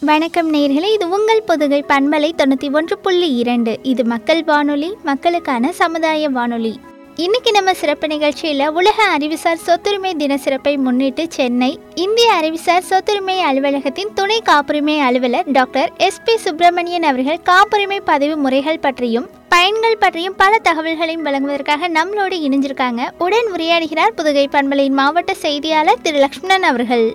வணக்கம் நேயர்களே இது உங்கள் பொதுகை பண்பலை தொண்ணூற்றி ஒன்று புள்ளி இரண்டு இது மக்கள் வானொலி மக்களுக்கான சமுதாய வானொலி இன்னைக்கு நம்ம சிறப்பு நிகழ்ச்சியில் உலக அறிவுசார் சொத்துரிமை தின சிறப்பை முன்னிட்டு சென்னை இந்திய அறிவுசார் சொத்துரிமை அலுவலகத்தின் துணை காப்புரிமை அலுவலர் டாக்டர் எஸ் பி சுப்பிரமணியன் அவர்கள் காப்புரிமை பதிவு முறைகள் பற்றியும் பயன்கள் பற்றியும் பல தகவல்களையும் வழங்குவதற்காக நம்மளோடு இணைஞ்சிருக்காங்க உடன் உரையாடுகிறார் புதுகை பண்பலையின் மாவட்ட செய்தியாளர் திரு லக்ஷ்மணன் அவர்கள்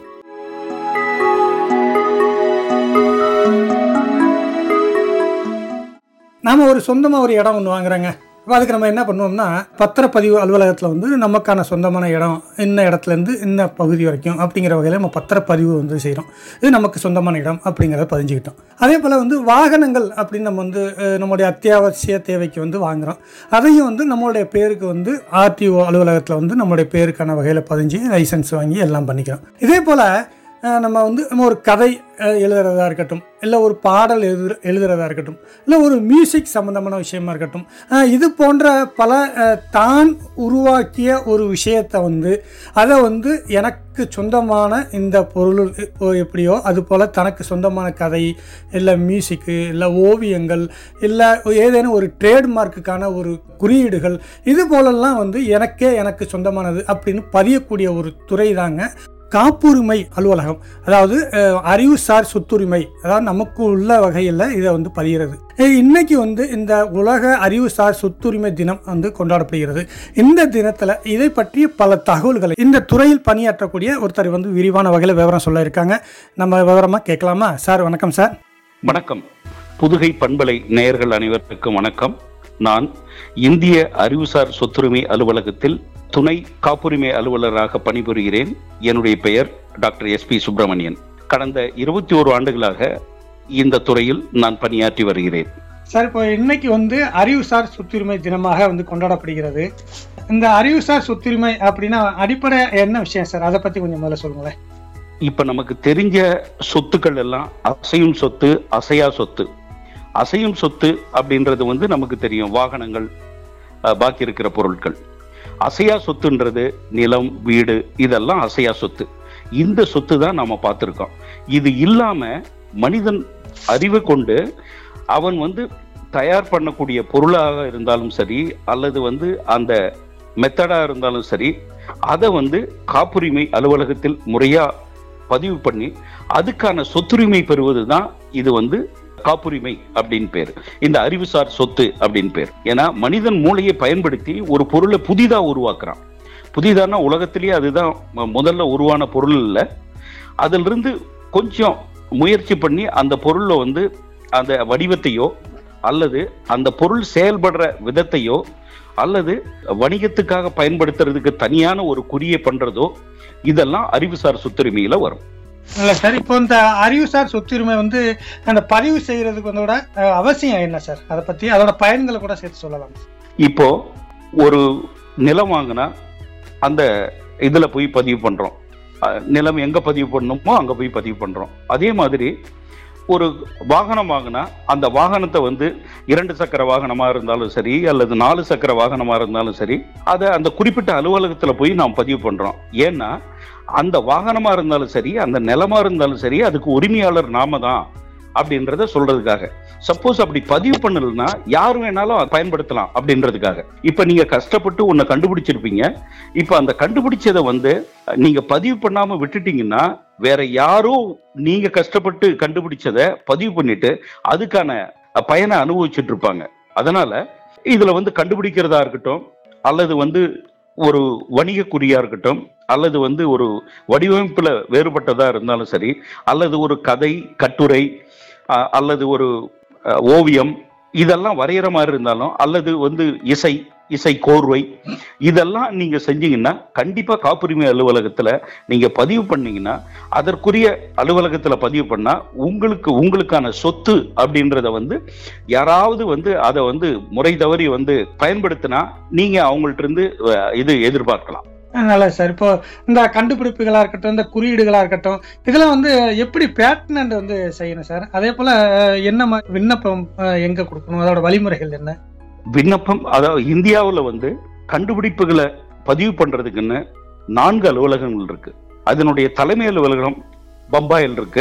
நாம் ஒரு சொந்தமாக ஒரு இடம் ஒன்று வாங்குறோங்க அப்போ அதுக்கு நம்ம என்ன பண்ணுவோம்னா பத்திரப்பதிவு அலுவலகத்தில் வந்து நமக்கான சொந்தமான இடம் இந்த இடத்துலேருந்து இந்த பகுதி வரைக்கும் அப்படிங்கிற வகையில் நம்ம பத்திரப்பதிவு வந்து செய்கிறோம் இது நமக்கு சொந்தமான இடம் அப்படிங்கிறத பதிஞ்சுக்கிட்டோம் அதே போல் வந்து வாகனங்கள் அப்படின்னு நம்ம வந்து அஹ், நம்மளுடைய அத்தியாவசிய தேவைக்கு வந்து வாங்குகிறோம் அதையும் வந்து நம்மளுடைய பேருக்கு வந்து ஆர்டிஓ அலுவலகத்தில் வந்து நம்மளுடைய பேருக்கான வகையில் பதிஞ்சு லைசன்ஸ் வாங்கி எல்லாம் பண்ணிக்கிறோம் இதே போல் அஹ் நம்ம வந்து நம்ம ஒரு கதை அஹ், எழுதுறதா இருக்கட்டும் இல்லை ஒரு பாடல் எழுது எழுதுறதா இருக்கட்டும் இல்லை ஒரு மியூசிக் சம்மந்தமான விஷயமா இருக்கட்டும் அஹ், இது போன்ற பல அஹ், தான் உருவாக்கிய ஒரு விஷயத்தை வந்து அதை வந்து எனக்கு சொந்தமான இந்த பொருள் இப்போ எப்படியோ அது போல் தனக்கு சொந்தமான கதை இல்லை மியூசிக்கு இல்லை ஓவியங்கள் இல்லை ஏதேனும் ஒரு ட்ரேட்மார்க்குக்கான ஒரு குறியீடுகள் இது போலெல்லாம் வந்து எனக்கே எனக்கு சொந்தமானது அப்படின்னு பதியக்கூடிய ஒரு துறை தாங்க காப்புரிமை அலுவலகம் அதாவது அஹ், அறிவுசார் சொத்துரிமை அதாவது நமக்கு உள்ள வகையில் இதை வந்து பதிகிறது அஹ், இன்னைக்கு வந்து இந்த உலக அறிவுசார் சொத்துரிமை தினம் வந்து கொண்டாடப்படுகிறது இந்த தினத்தில் இதை பற்றிய பல தகவல்களை இந்த துறையில் பணியாற்றக்கூடிய ஒருத்தர் வந்து விரிவான வகையில் விவரம் சொல்ல இருக்காங்க நம்ம விவரமாக கேட்கலாமா சார் வணக்கம் சார் வணக்கம் புதுகை பண்பலை நேயர்கள் அனைவருக்கும் வணக்கம் நான் இந்திய அறிவுசார் சொத்துரிமை அலுவலகத்தில் துணை காப்புரிமை அலுவலராக பணிபுரிகிறேன் என்னுடைய பெயர் டாக்டர் எஸ் பி சுப்பிரமணியன் கடந்த இருபத்தி ஓரு ஆண்டுகளாக இந்த துறையில் நான் பணியாற்றி வருகிறேன் சார் இப்போ இன்னைக்கு வந்து அறிவுசார் சொத்துரிமை தினமாக வந்து கொண்டாடப்படுகிறது இந்த அறிவுசார் சொத்துரிமை அப்படின்னா அடிப்படை என்ன விஷயம் சார் அதை பற்றி கொஞ்சம் முதல்ல சொல்லுங்களேன் இப்ப நமக்கு தெரிஞ்ச சொத்துக்கள் எல்லாம் அசையும் சொத்து அசையா சொத்து அசையும் சொத்து அப்படின்றது வந்து நமக்கு தெரியும் வாகனங்கள் அஹ், பாக்கி இருக்கிற பொருட்கள் அசையா சொத்துன்றது நிலம் வீடு இதெல்லாம் அசையா சொத்து இந்த சொத்து தான் நாம பார்த்துருக்கோம் இது இல்லாம மனிதன் அறிவை கொண்டு அவன் வந்து தயார் பண்ணக்கூடிய பொருளாக இருந்தாலும் சரி அல்லது வந்து அந்த மெத்தடா இருந்தாலும் சரி அதை வந்து காப்புரிமை அலுவலகத்தில் முறையா பதிவு பண்ணி அதுக்கான சொத்துரிமை பெறுவது தான் இது வந்து காப்புரிமை அப்படின்னு பேர் இந்த அறிவுசார் சொத்து அப்படின்னு பேர் ஏன்னா மனிதன் மூளையை பயன்படுத்தி ஒரு பொருளை புதிதா உருவாக்குறான் புதிதானா உலகத்திலேயே அதுதான் ம- முதல்ல உருவான பொருள் இல்லை அதிலிருந்து கொஞ்சம் முயற்சி பண்ணி அந்த பொருளை வந்து அந்த வடிவத்தையோ அல்லது அந்த பொருள் செயல்படுற விதத்தையோ அல்லது வணிகத்துக்காக பயன்படுத்துறதுக்கு தனியான ஒரு குறியை பண்றதோ இதெல்லாம் அறிவுசார் சொத்துரிமையில வரும் இல்லை சார் இப்போ இந்த அறிவுசார் சொத்துரிமை வந்து அந்த பதிவு செய்யறதுக்கு வந்தோட அஹ், அவசியம் என்ன சார் அதை பற்றி அதோட பயன்களை கூட சேர்த்து சொல்லலாம் இப்போ ஒரு நிலம் வாங்கினா அந்த இதுல போய் பதிவு பண்றோம் அஹ், நிலம் எங்க பதிவு பண்ணணுமோ அங்க போய் பதிவு பண்றோம் அதே மாதிரி ஒரு வாகனம் வாங்கினா அந்த வாகனத்தை வந்து இரண்டு சக்கர வாகனமா இருந்தாலும் சரி அல்லது நாலு சக்கர வாகனமா இருந்தாலும் சரி அதை அந்த குறிப்பிட்ட அலுவலகத்துல போய் நாம் பதிவு பண்றோம் ஏன்னா அந்த வாகனமா இருந்தாலும் சரி அந்த நிலமா இருந்தாலும் சரி அதுக்கு உரிமையாளர் நாம தான் அப்படின்றத சொல்றதுக்காக சப்போஸ் அப்படி பதிவு பண்ணலன்னா யார் வேணாலும் அதை பயன்படுத்தலாம் அப்படின்றதுக்காக இப்ப நீங்க கஷ்டப்பட்டு உன்னை கண்டுபிடிச்சிருப்பீங்க இப்ப அந்த கண்டுபிடிச்சதை வந்து நீங்க பதிவு பண்ணாம விட்டுட்டீங்கன்னா வேற யாரோ நீங்க கஷ்டப்பட்டு கண்டுபிடிச்சதை பதிவு பண்ணிட்டு அதுக்கான பயனை அனுபவிச்சுட்டு இருப்பாங்க அதனால இதுல வந்து கண்டுபிடிக்கிறதா இருக்கட்டும் அல்லது வந்து ஒரு வணிக குறியா இருக்கட்டும் அல்லது வந்து ஒரு வடிவமைப்புல வேறுபட்டதா இருந்தாலும் சரி அல்லது ஒரு கதை கட்டுரை அஹ், அல்லது ஒரு அஹ், ஓவியம் இதெல்லாம் வரைகிற மாதிரி இருந்தாலும் அல்லது வந்து இசை இசை கோர்வை இதெல்லாம் நீங்க செஞ்சீங்கன்னா கண்டிப்பா காப்புரிமை அலுவலகத்துல நீங்க பதிவு பண்ணீங்கன்னா அதற்குரிய அலுவலகத்துல பதிவு பண்ணா உங்களுக்கு உங்களுக்கான சொத்து அப்படின்றத வந்து யாராவது வந்து அதை வந்து முறை தவறி வந்து பயன்படுத்தினா நீங்க அவங்கள்ட்ட இருந்து அஹ், இது எதிர்பார்க்கலாம் நல்லது சார் இப்போ இந்த கண்டுபிடிப்புகளா இருக்கட்டும் இந்த குறியீடுகளா இருக்கட்டும் இதெல்லாம் வந்து எப்படி பேட்டன்ட் வந்து செய்யணும் சார் அதே போல அஹ், என்ன மாதிரி விண்ணப்பம் அஹ், எங்க கொடுக்கணும் அதோட வழிமுறைகள் என்ன விண்ணப்பம் அதாவது இந்தியாவுல வந்து கண்டுபிடிப்புகளை பதிவு பண்றதுக்குன்னு நான்கு அலுவலகங்கள் இருக்கு அதனுடைய தலைமை அலுவலகம் பம்பாயில் இருக்கு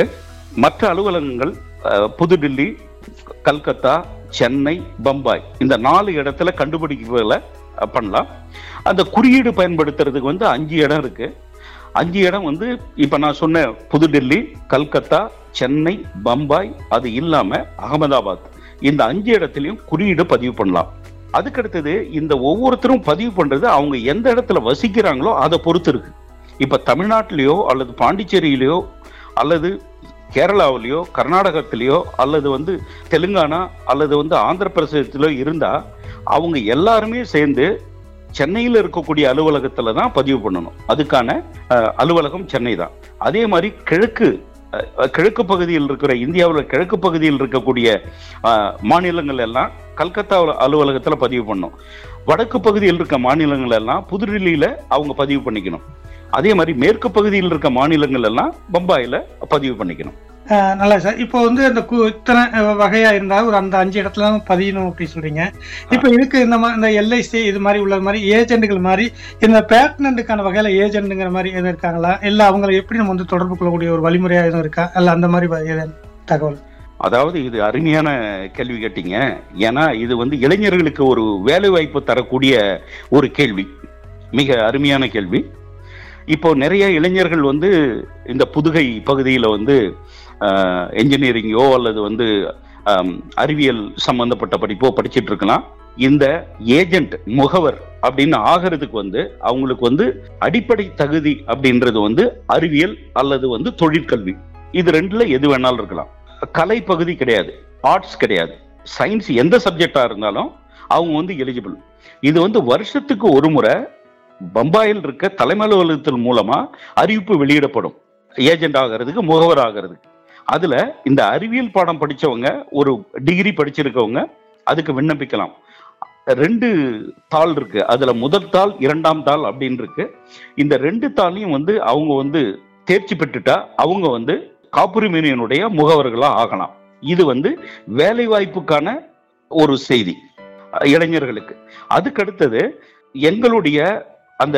மற்ற அலுவலகங்கள் அஹ், புதுடில்லி கல்கத்தா சென்னை பம்பாய் இந்த நாலு இடத்துல கண்டுபிடிப்புகளை அஹ், பண்ணலாம் அந்த குறியீடு பயன்படுத்துறதுக்கு வந்து அஞ்சு இடம் இருக்கு அஞ்சு இடம் வந்து இப்ப நான் சொன்ன புதுடில்லி கல்கத்தா சென்னை பம்பாய் அது இல்லாம அகமதாபாத் இந்த அஞ்சு இடத்துலயும் குறியீடு பதிவு பண்ணலாம் அதுக்கடுத்தது இந்த ஒவ்வொருத்தரும் பதிவு பண்றது அவங்க எந்த இடத்துல வசிக்கிறாங்களோ அதை பொறுத்து இருக்கு இப்ப தமிழ்நாட்டிலேயோ அல்லது பாண்டிச்சேரியிலேயோ அல்லது கேரளாவிலேயோ கர்நாடகத்திலேயோ அல்லது வந்து தெலுங்கானா அல்லது வந்து ஆந்திர பிரதேசத்திலோ இருந்தா அவங்க எல்லாருமே சேர்ந்து சென்னையில் இருக்கக்கூடிய அலுவலகத்துல தான் பதிவு பண்ணணும் அதுக்கான அஹ், அலுவலகம் சென்னை தான் அதே மாதிரி கிழக்கு அஹ், கிழக்கு பகுதியில் இருக்கிற இந்தியாவில் கிழக்கு பகுதியில் இருக்கக்கூடிய அஹ், மாநிலங்கள் எல்லாம் கல்கத்தா அலுவலகத்துல பதிவு பண்ணணும் வடக்கு பகுதியில் இருக்க மாநிலங்கள் எல்லாம் புதுடில்லியில அவங்க பதிவு பண்ணிக்கணும் அதே மாதிரி மேற்கு பகுதியில் இருக்க மாநிலங்கள் எல்லாம் பம்பாயில பதிவு பண்ணிக்கணும் அஹ் நல்லா சார் இப்போ வந்து இந்த கு- இத்தனை அஹ், வகையா இருந்தா ஒரு அந்த அஞ்சு இடத்துல தான் பதியணும் அப்படின்னு சொல்றீங்க இப்போ இதுக்கு இந்த மா- இந்த எல்ஐசி இது மாதிரி உள்ள மாதிரி ஏஜென்ட்டுகள் மாதிரி இந்த பேட்டனண்ட்டுக்கான வகையில ஏஜென்ட்டுங்கிற மாதிரி எதுவும் இருக்காங்களா இல்ல அவங்களை எப்படி நம்ம வந்து தொடர்பு கொள்ளக்கூடிய ஒரு வழிமுறையா எதுவும் இருக்கா இல்ல அந்த மாதிரி வ- ஏதேனும் தகவல் அதாவது இது அருமையான கேள்வி கேட்டீங்க ஏன்னா இது வந்து இளைஞர்களுக்கு ஒரு வேலை வாய்ப்பு தரக்கூடிய ஒரு கேள்வி மிக அருமையான கேள்வி இப்போ நிறைய இளைஞர்கள் வந்து இந்த புதுகை பகுதியில் வந்து என்ஜினியரிங்கோ அல்லது வந்து ஆம், அறிவியல் சம்பந்தப்பட்ட படிப்போ படிச்சிட்டு இருக்கலாம் இந்த ஏஜென்ட் முகவர் அப்படின்னு ஆகிறதுக்கு வந்து அவங்களுக்கு வந்து அடிப்படை தகுதி அப்படின்றது வந்து அறிவியல் அல்லது வந்து தொழிற்கல்வி இது ரெண்டுல எது வேணாலும் இருக்கலாம் கலை பகுதி கிடையாது ஆர்ட்ஸ் கிடையாது சயின்ஸ் எந்த சப்ஜெக்டா இருந்தாலும் அவங்க வந்து எலிஜிபிள் இது வந்து வருஷத்துக்கு ஒரு முறை பம்பாயில் இருக்க தலைமை அலுவலகத்தின் மூலமா அறிவிப்பு வெளியிடப்படும் ஏஜென்ட் ஆகிறதுக்கு முகவர் ஆகிறதுக்கு அதுல இந்த அறிவியல் பாடம் படிச்சவங்க ஒரு டிகிரி படிச்சிருக்கவங்க அதுக்கு விண்ணப்பிக்கலாம் ரெண்டு தாள் இருக்கு அதுல முதல் தாள் இரண்டாம் தாள் அப்படின்னு இருக்கு இந்த ரெண்டு தாளையும் வந்து அவங்க வந்து தேர்ச்சி பெற்றுட்டா அவங்க வந்து காப்புரிமையினுடைய முகவர்களா ஆகலாம் இது வந்து வேலை வாய்ப்புக்கான ஒரு செய்தி அஹ், இளைஞர்களுக்கு அதுக்கு அடுத்தது எங்களுடைய அந்த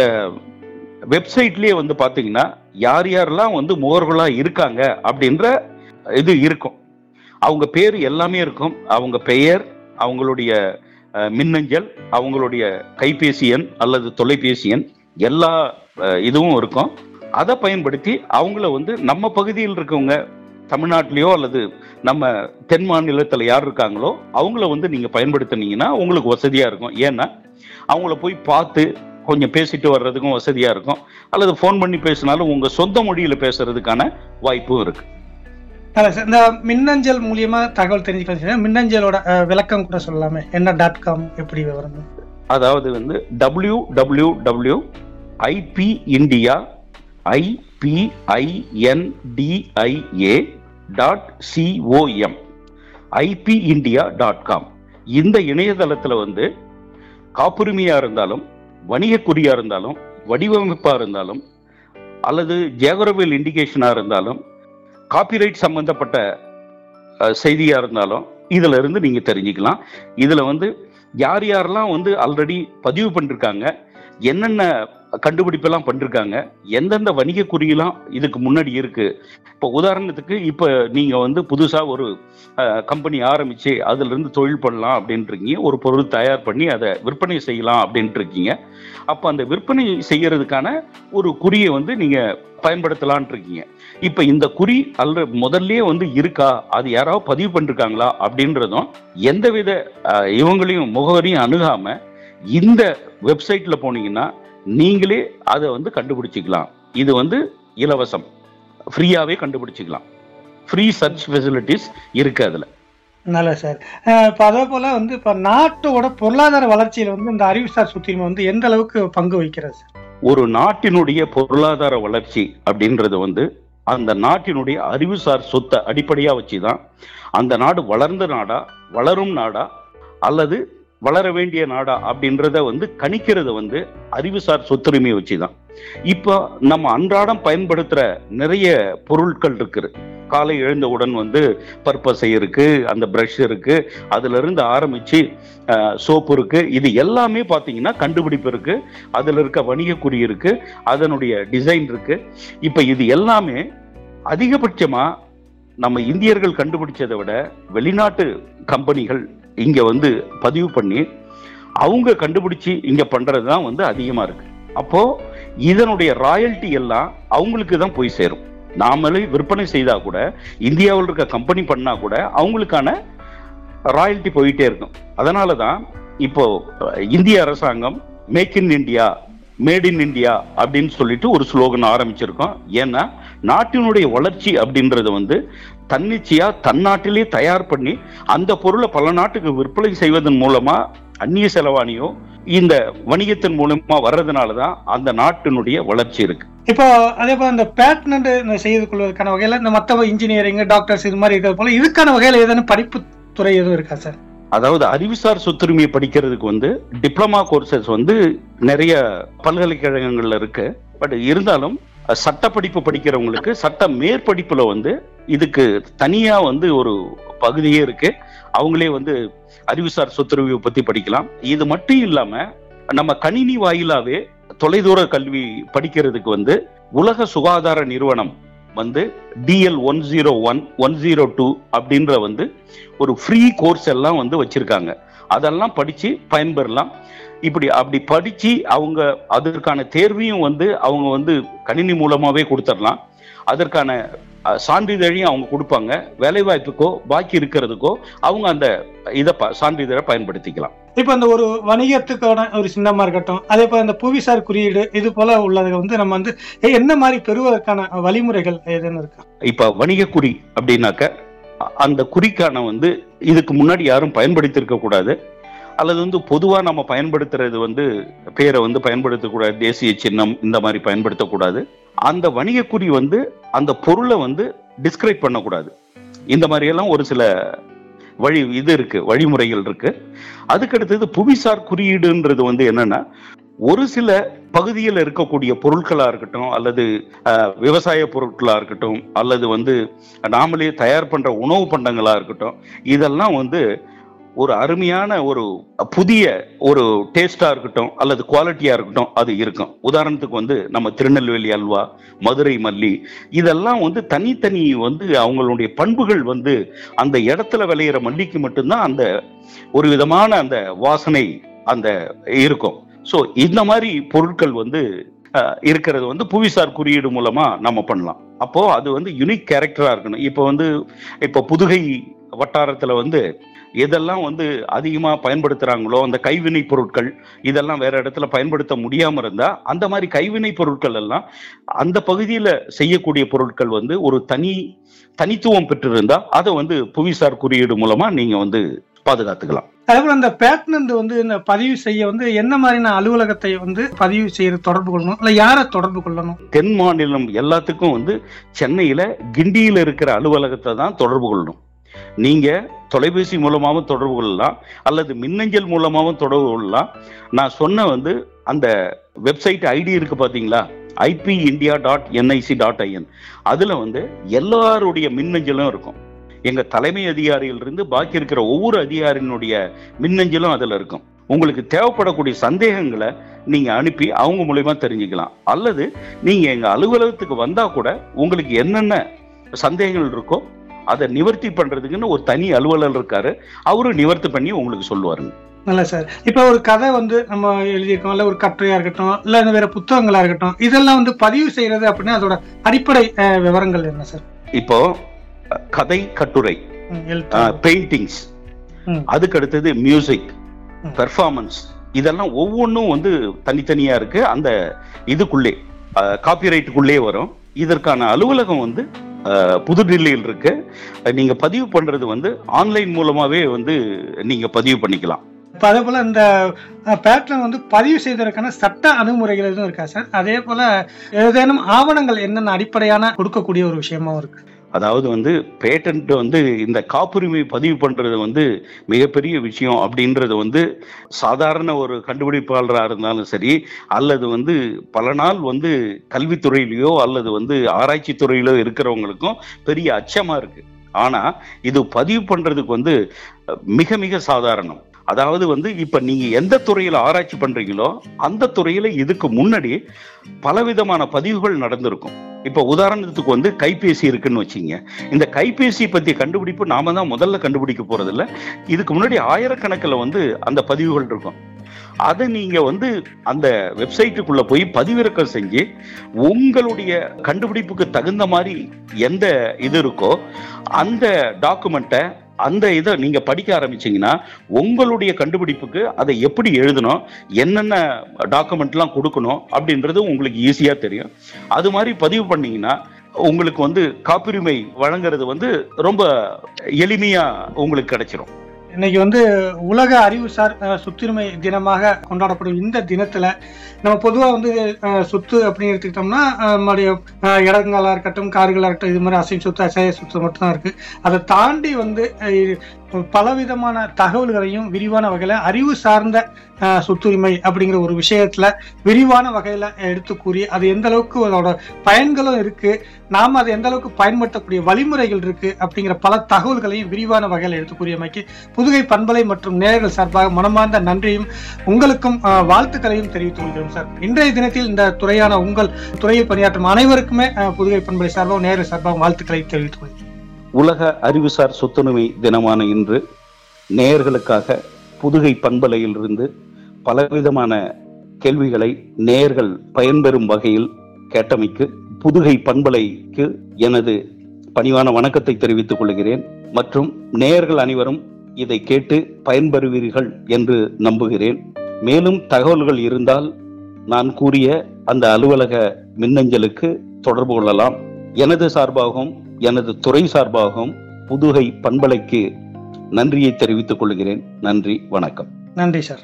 வெப்சைட்லயே வந்து பாத்தீங்கன்னா யார் யாரெல்லாம் வந்து முகவர்களா இருக்காங்க அப்படின்ற இது இருக்கும் அவங்க பேர் எல்லாமே இருக்கும் அவங்க பெயர் அவங்களுடைய அஹ், மின்னஞ்சல் அவங்களுடைய கைபேசி எண் அல்லது தொலைபேசி எண் எல்லா அஹ், இதுவும் இருக்கும் அதை பயன்படுத்தி அவங்கள வந்து நம்ம பகுதியில் இருக்கவங்க தமிழ்நாட்டிலேயோ அல்லது நம்ம தென் மாநிலத்தில் யார் இருக்காங்களோ அவங்கள வந்து நீங்க பயன்படுத்துனீங்கன்னா உங்களுக்கு வசதியா இருக்கும் ஏன்னா அவங்கள போய் பார்த்து கொஞ்சம் பேசிட்டு வர்றதுக்கும் வசதியா இருக்கும் அல்லது ஃபோன் பண்ணி பேசினாலும் உங்க சொந்த மொழியில பேசுறதுக்கான வாய்ப்பும் இருக்கு அதான் சார் இந்த மின்னஞ்சல் மூலியமா தகவல் தெரிஞ்சுக்கலாம் சார். மின்னஞ்சலோட அஹ், விளக்கம் கூட சொல்லலாமே என்ன டாட் காம் எப்படி விவரம் அதாவது வந்து W W W IP India IPINDIA dot COM IP India dot com இந்த இணையதளத்துல வந்து காப்புரிமையா இருந்தாலும் வணிக குறியா இருந்தாலும் வடிவமைப்பா இருந்தாலும் அல்லது ஜியோகிரபியல் இண்டிகேஷனா இருந்தாலும் காப்பிரைட் சம்பந்தப்பட்ட அஹ், செய்தியா இருந்தாலும் இதுல இருந்து நீங்க தெரிஞ்சுக்கலாம் இதுல வந்து யார் யாரெல்லாம் வந்து ஆல்ரெடி பதிவு பண்ணிருக்காங்க என்னென்ன கண்டுபிடிப்பெல்லாம் பண்ணிருக்காங்க எந்தெந்த வணிக குறியெல்லாம் இதுக்கு முன்னாடி இருக்கு இப்போ உதாரணத்துக்கு இப்போ நீங்க வந்து புதுசா ஒரு கம்பெனி ஆரம்பிச்சு அதுல இருந்து தொழில் பண்ணலாம் அப்படின்ட்டு இருக்கீங்க ஒரு பொருள் தயார் பண்ணி அதை விற்பனை செய்யலாம் அப்படின்ட்டு இருக்கீங்க அப்போ அந்த விற்பனை செய்யறதுக்கான ஒரு குறியை வந்து நீங்க பயன்படுத்தலாம்னு இருக்கீங்க இப்போ இந்த குறி அல்ல முதல்லயே வந்து இருக்கா அது யாராவது பதிவு பண்ணிருக்காங்களா அப்படின்றதும் எந்தவித அஹ், இவங்களையும் முகவரியும் அணுகாம இந்த வெப்சைட்ல போனீங்கன்னா நீங்களே அதை வந்து கண்டுபிடிச்சிக்கலாம் இது வந்து இலவசம் ஃப்ரீயாவே கண்டுபிடிச்சிக்கலாம் ஃப்ரீ சர்ச் ஃபெசிலிட்டிஸ் இருக்கு அதுல நல்ல சார் அஹ் இப்ப அதே போல வந்து இப்ப நாட்டோட பொருளாதார வளர்ச்சியில வந்து இந்த அறிவுசார் சொத்துரிமை வந்து எந்த அளவுக்கு பங்கு வகிக்கிறது சார் ஒரு நாட்டினுடைய பொருளாதார வளர்ச்சி அப்படின்றது வந்து அந்த நாட்டினுடைய அறிவுசார் சொத்தை அடிப்படையா வச்சுதான் அந்த நாடு வளர்ந்த நாடா வளரும் நாடா அல்லது வளர வேண்டிய நாடா அப்படின்றத வந்து கணிக்கிறது வந்து அறிவுசார் சொத்துரிமையை வச்சுதான் இப்போ நம்ம அன்றாடம் பயன்படுத்துற நிறைய பொருட்கள் இருக்குது காலை எழுந்தவுடன் வந்து பர்பஸை இருக்கு அந்த பிரஷ் இருக்கு அதுல இருந்து ஆரம்பிச்சு சோப்பு இருக்கு இது எல்லாமே பாத்தீங்கன்னா கண்டுபிடிப்பு இருக்கு அதுல இருக்க வணிக குறி இருக்கு அதனுடைய டிசைன் இருக்கு இப்ப இது எல்லாமே அதிகபட்சமா நம்ம இந்தியர்கள் கண்டுபிடிச்சதை விட வெளிநாட்டு கம்பெனிகள் இங்க வந்து பதிவு பண்ணி அவங்க கண்டுபிடிச்சு இங்க பண்றது தான் வந்து அதிகமா இருக்கு அப்போ இதனுடைய ராயல்ட்டி எல்லாம் அவங்களுக்கு தான் போய் சேரும் நாமளே விற்பனை செய்தா கூட இந்தியாவில் இருக்க கம்பெனி பண்ணா கூட அவங்களுக்கான ராயல்ட்டி போயிட்டே இருக்கும் அதனால தான் இப்போ அஹ், இந்திய அரசாங்கம் make in India made in India அப்படின்னு சொல்லிட்டு ஒரு ஸ்லோகன் ஆரம்பிச்சிருக்கோம் ஏன்னா நாட்டினுடைய வளர்ச்சி அப்படின்றது வந்து தன்னிச்சையா தன்னாட்டிலே தயார் பண்ணி அந்த பொருளை பல நாட்டுக்கு விற்பனை செய்வதன் மூலமா அந்நிய செலவாணியோ இந்த வணிகத்தின் மூலமா வர்றதுனால தான் அந்த நாட்டினுடைய வளர்ச்சி இருக்கு இப்போ அதே போல இந்த பேட்டன்ட் செய்து கொள்வதற்கான வகையில இந்த மற்ற இன்ஜினியரிங் டாக்டர்ஸ் இது மாதிரி இருக்கிறது போல இதுக்கான வகையில ஏதேனும் படிப்பு துறை எதுவும் இருக்கா சார் அதாவது அறிவுசார் சொத்துரிமையை படிக்கிறதுக்கு வந்து டிப்ளமா கோர்சஸ் வந்து நிறைய பல்கலைக்கழகங்கள்ல இருக்கு பட் இருந்தாலும் அஹ், சட்ட படிப்பு படிக்கிறவங்களுக்கு சட்ட மேற்படிப்புல வந்து இதுக்கு தனியா வந்து ஒரு பகுதியே இருக்கு அவங்களே வந்து அறிவுசார் சொத்துரிமையை பத்தி படிக்கலாம் இது மட்டும் இல்லாம நம்ம கணினி வாயிலாவே தொலைதூர கல்வி படிக்கிறதுக்கு வந்து உலக சுகாதார நிறுவனம் வந்து DL one zero one one zero two அப்படின்ற வந்து ஒரு ஃப்ரீ கோர்ஸ் எல்லாம் வந்து வச்சிருக்காங்க அதெல்லாம் படிச்சு பயன்பெறலாம் இப்படி அப்படி படிச்சு அவங்க அதற்கான தேர்வையும் வந்து அவங்க வந்து கணினி மூலமாவே கொடுத்துடலாம் அதற்கான அஹ், சான்றிதழையும் அவங்க கொடுப்பாங்க வேலை வாய்ப்புக்கோ பாக்கி இருக்கிறதுக்கோ அவங்க அந்த இதை ப- சான்றிதழை பயன்படுத்திக்கலாம் இப்போ இந்த ஒரு வணிகத்துக்கான ஒரு சின்னமா இருக்கட்டும் அதே போல இந்த புவிசார் குறியீடு இது போல உள்ளதை வந்து நம்ம வந்து எ- என்ன மாதிரி பெறுவதற்கான வழிமுறைகள் ஏதேனும் இருக்கா இப்ப வணிக குறி அப்படின்னாக்க அ- அந்த குறிக்கான வந்து இதுக்கு முன்னாடி யாரும் பயன்படுத்தியிருக்க கூடாது அல்லது வந்து பொதுவா நம்ம பயன்படுத்துறது வந்து பேரை வந்து பயன்படுத்தக்கூடாது தேசிய சின்னம் இந்த மாதிரி பயன்படுத்தக்கூடாது அந்த வணிக குறி வந்து அந்த பொருளை வந்து டிஸ்கிரைப் பண்ணக்கூடாது இந்த மாதிரி எல்லாம் ஒரு சில வழி இது இருக்கு வழிமுறைகள் இருக்கு அதுக்கடுத்தது புவிசார் குறியீடுன்றது வந்து என்னன்னா ஒரு சில பகுதியில் இருக்கக்கூடிய பொருட்களா இருக்கட்டும் அல்லது அஹ், விவசாய பொருட்களா இருக்கட்டும் அல்லது வந்து நாமளே தயார் பண்ற உணவு பண்டங்களா இருக்கட்டும் இதெல்லாம் வந்து ஒரு அருமையான ஒரு புதிய ஒரு டேஸ்டா இருக்கட்டும் அல்லது குவாலிட்டியா இருக்கட்டும் அது இருக்கும் உதாரணத்துக்கு வந்து நம்ம திருநெல்வேலி அல்வா மதுரை மல்லி இதெல்லாம் வந்து தனித்தனி வந்து அவங்களுடைய பண்புகள் வந்து அந்த இடத்துல விளையிற மல்லிக்கு மட்டும்தான் அந்த ஒரு விதமான அந்த வாசனை அந்த இருக்கும் ஸோ இந்த மாதிரி பொருட்கள் வந்து அஹ், இருக்கிறது வந்து புவிசார் குறியீடு மூலமா நம்ம பண்ணலாம் அப்போ அது வந்து யுனிக் கேரக்டரா இருக்கணும் இப்போ வந்து இப்போ புதுகை வட்டாரத்துல வந்து எதெல்லாம் வந்து அதிகமா பயன்படுத்துறாங்களோ அந்த கைவினை பொருட்கள் இதெல்லாம் வேற இடத்துல பயன்படுத்த முடியாம இருந்தா அந்த மாதிரி கைவினை பொருட்கள் எல்லாம் அந்த பகுதியில செய்யக்கூடிய பொருட்கள் வந்து ஒரு தனி தனித்துவம் பெற்றிருந்தா அதை வந்து புவிசார் குறியீடு மூலமா நீங்க வந்து பாதுகாத்துக்கலாம் அதே போல இந்த பேட்டன்ட் வந்து இந்த பதிவு செய்ய வந்து என்ன மாதிரியான அலுவலகத்தை வந்து பதிவு செய்ய தொடர்பு கொள்ளணும் இல்ல யாரை தொடர்பு கொள்ளணும் தென் மாநிலம் எல்லாத்துக்கும் வந்து சென்னையில கிண்டியில இருக்கிற அலுவலகத்தை தான் தொடர்பு கொள்ளணும் நீங்க தொலைபேசி மூலமாகவும் தொடர்பு கொள்ளலாம் அல்லது மின்னஞ்சல் மூலமாகவும் தொடர்பு கொள்ளலாம் நான் சொன்ன வந்து அந்த வெப்சைட் ஐடி இருக்கு பாத்தீங்களா IP India dot NIC dot IN அதுல வந்து எல்லாருடைய மின்னஞ்சலும் இருக்கும் எங்க தலைமை அதிகாரியிலிருந்து பாக்கி இருக்கிற ஒவ்வொரு அதிகாரியினுடைய மின்னஞ்சலும் அதுல இருக்கும் உங்களுக்கு தேவைப்படக்கூடிய சந்தேகங்களை நீங்க அனுப்பி அவங்க மூலியமா தெரிஞ்சுக்கலாம் அல்லது நீங்க எங்க அலுவலகத்துக்கு வந்தா கூட உங்களுக்கு என்னென்ன சந்தேகங்கள் இருக்கோ அதை நிவர்த்தி பண்றதுக்குன்னு ஒரு தனி அலுவலர் இருக்காரு அவரும் நிவர்த்தி பண்ணி உங்களுக்கு சொல்லுவாருங்க நல்ல சார் இப்போ ஒரு கதை வந்து நம்ம எழுதியிருக்கோம் இல்ல ஒரு கட்டுரையா இருக்கட்டும் இல்ல இந்த வேற புத்தகங்களா இருக்கட்டும் இதெல்லாம் வந்து பதிவு செய்யறது அப்படின்னா அதோட அடிப்படை அஹ், விவரங்கள் என்ன சார் இப்போ அஹ், கதை கட்டுரை ம், எழுத்து பெயிண்டிங்ஸ் ம். அதுக்கு அடுத்தது மியூசிக் ம். பெர்ஃபார்மன்ஸ் இதெல்லாம் ஒவ்வொன்றும் வந்து தனித்தனியா இருக்கு அந்த இதுக்குள்ளே காப்பிரைட்டுக்குள்ளே வரும் இதற்கான அலுவலகம் வந்து அஹ், புதுடில்லியில் இருக்கு அஹ், நீங்க பதிவு பண்றது வந்து ஆன்லைன் மூலமாவே வந்து நீங்க பதிவு பண்ணிக்கலாம் இப்போ அதே போல இந்த பேட்டர்ன் வந்து பதிவு செய்வதற்கான சட்ட அணுகுமுறைகள் எதுவும் இருக்கா சார் அதே போல ஏதேனும் ஆவணங்கள் என்னென்ன அடிப்படையான கொடுக்கக்கூடிய ஒரு விஷயமாவும் இருக்கு அதாவது வந்து பேட்டன்ட் வந்து இந்த காப்புரிமை பதிவு பண்றது வந்து மிகப்பெரிய விஷயம் அப்படின்றது வந்து சாதாரண ஒரு கண்டுபிடிப்பாளராக இருந்தாலும் சரி அல்லது வந்து பல நாள் வந்து கல்வித்துறையிலயோ அல்லது வந்து ஆராய்ச்சி துறையிலோ இருக்கிறவங்களுக்கும் பெரிய அச்சமா இருக்கு ஆனா இது பதிவு பண்றதுக்கு வந்து அஹ், மிக மிக சாதாரணம் அதாவது வந்து இப்ப நீங்க எந்த துறையில ஆராய்ச்சி பண்றீங்களோ அந்த துறையில இதுக்கு முன்னாடி பலவிதமான பதிவுகள் நடந்திருக்கும் இப்ப உதாரணத்துக்கு வந்து கைபேசி இருக்குன்னு வச்சுங்க இந்த கைபேசி பத்திய கண்டுபிடிப்பு நாம தான் முதல்ல கண்டுபிடிக்க போறது இல்ல இதுக்கு முன்னாடி ஆயிரக்கணக்கில் வந்து அந்த பதிவுகள் இருக்கும் அதை நீங்க வந்து அந்த வெப்சைட்டுக்குள்ள போய் பதிவிறக்கம் செஞ்சு உங்களுடைய கண்டுபிடிப்புக்கு தகுந்த மாதிரி எந்த இது இருக்கோ அந்த டாக்குமெண்ட்டை அந்த இதை நீங்க படிக்க ஆரம்பிச்சீங்கன்னா உங்களுடைய கண்டுபிடிப்புக்கு அதை எப்படி எழுதணும் என்னென்ன டாக்குமெண்ட்லாம் கொடுக்கணும் அப்படின்றது உங்களுக்கு ஈஸியா தெரியும் அது மாதிரி பதிவு பண்ணீங்கன்னா உங்களுக்கு வந்து காப்புரிமை வழங்குறது வந்து ரொம்ப எளிமையா உங்களுக்கு கிடைச்சிரும் இன்னைக்கு வந்து உலக அறிவுசார் அஹ், சொத்துரிமை தினமாக கொண்டாடப்படும் இந்த தினத்துல நம்ம பொதுவாக வந்து அஹ், சொத்து அப்படின்னு எடுத்துக்கிட்டோம்னா அஹ், நம்மளுடைய அஹ், இடங்களா இருக்கட்டும் கார்களா இருக்கட்டும் இது மாதிரி அசையும் சொத்து அசைய சொத்து மட்டும்தான் இருக்கு அதை தாண்டி வந்து அஹ், பலவிதமான தகவல்களையும் விரிவான வகையில அறிவு சார்ந்த அஹ், சொத்துரிமை அப்படிங்கிற ஒரு விஷயத்துல விரிவான வகையில எடுத்து கூறி அது எந்த அளவுக்கு அதோட பயன்களும் இருக்கு நாம அதை எந்த அளவுக்கு பயன்படுத்தக்கூடிய வழிமுறைகள் இருக்கு அப்படிங்கிற பல தகவல்களையும் விரிவான வகையில எடுத்து கூறியமைக்கு புதுகை பண்பலை மற்றும் நேயர்கள் சார்பாக மனமார்ந்த நன்றியும் உங்களுக்கும் அஹ், வாழ்த்துக்களையும் தெரிவித்துக் கொள்கிறோம் சார் இன்றைய தினத்தில் இந்த துறையான உங்கள் துறையில் பணியாற்றும் அனைவருக்குமே அஹ், புதுகை பண்பலை சார்பாக நேயர்கள் சார்பாக வாழ்த்துக்களை தெரிவித்துக் கொள்கிறேன் உலக அறிவுசார் சொத்துரிமை தினமான இன்று நேயர்களுக்காக புதுகை பண்பலையிலிருந்து பலவிதமான கேள்விகளை நேயர்கள் பயன்பெறும் வகையில் கேட்டமைக்கு புதுகை பண்பலைக்கு எனது பணிவான வணக்கத்தை தெரிவித்துக் கொள்கிறேன் மற்றும் நேயர்கள் அனைவரும் இதை கேட்டு பயன்பெறுவீர்கள் என்று நம்புகிறேன் மேலும் தகவல்கள் இருந்தால் நான் கூறிய அந்த அலுவலக மின்னஞ்சலுக்கு தொடர்பு கொள்ளலாம் எனது சார்பாகவும் எனது துறை சார்பாகவும் புதுகை பண்பலைக்கு நன்றியை தெரிவித்துக் கொள்கிறேன் நன்றி வணக்கம் நன்றி சார்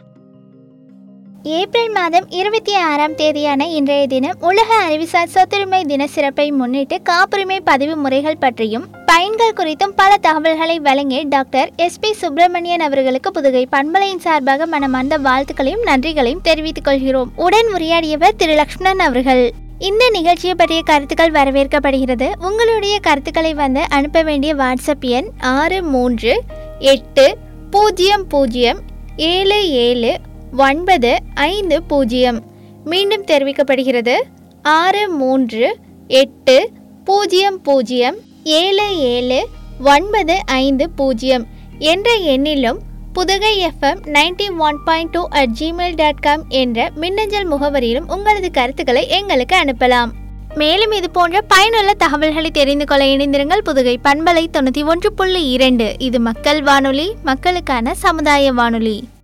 ஏப்ரல் மாதம் இருபத்தி ஆறாம் தேதியான இன்றைய தினம் உலக அறிவுசார் சொத்துரிமை தின சிறப்பை முன்னிட்டு காப்புரிமை பதிவு முறைகள் பற்றியும் பயன்கள் குறித்தும் பல தகவல்களை வழங்கிய டாக்டர் எஸ் பி சுப்பிரமணியன் அவர்களுக்கு புதுகை பண்பலையின் சார்பாக மனமார்ந்த வாழ்த்துக்களையும் நன்றிகளையும் தெரிவித்துக் கொள்கிறோம் உடன் உரையாடியவர் திரு லக்ஷ்மணன் அவர்கள் இந்த நிகழ்ச்சியை பற்றிய கருத்துக்கள் வரவேற்கப்படுகிறது உங்களுடைய கருத்துக்களை வந்து அனுப்ப வேண்டிய வாட்ஸ்அப் எண் ஆறு மூன்று எட்டு பூஜ்ஜியம் பூஜ்ஜியம் ஏழு ஏழு ஒன்பது ஐந்து பூஜ்ஜியம் மீண்டும் தெரிவிக்கப்படுகிறது ஆறு மூன்று எட்டு பூஜ்ஜியம் பூஜ்ஜியம் ஏழு ஏழு ஒன்பது ஐந்து பூஜ்ஜியம் என்ற எண்ணிலும் Pudugai FM ninety one point two at Gmail dot com என்ற மின்னஞ்சல் முகவரியிலும் உங்களது கருத்துக்களை எங்களுக்கு அனுப்பலாம் மேலும் இது போன்ற பயனுள்ள தகவல்களை தெரிந்து கொள்ள இணைந்திருங்கள் புதுகை பண்பலை தொண்ணூற்றி ஒன்று புள்ளி இரண்டு இது மக்கள் வானொலி மக்களுக்கான சமுதாய வானொலி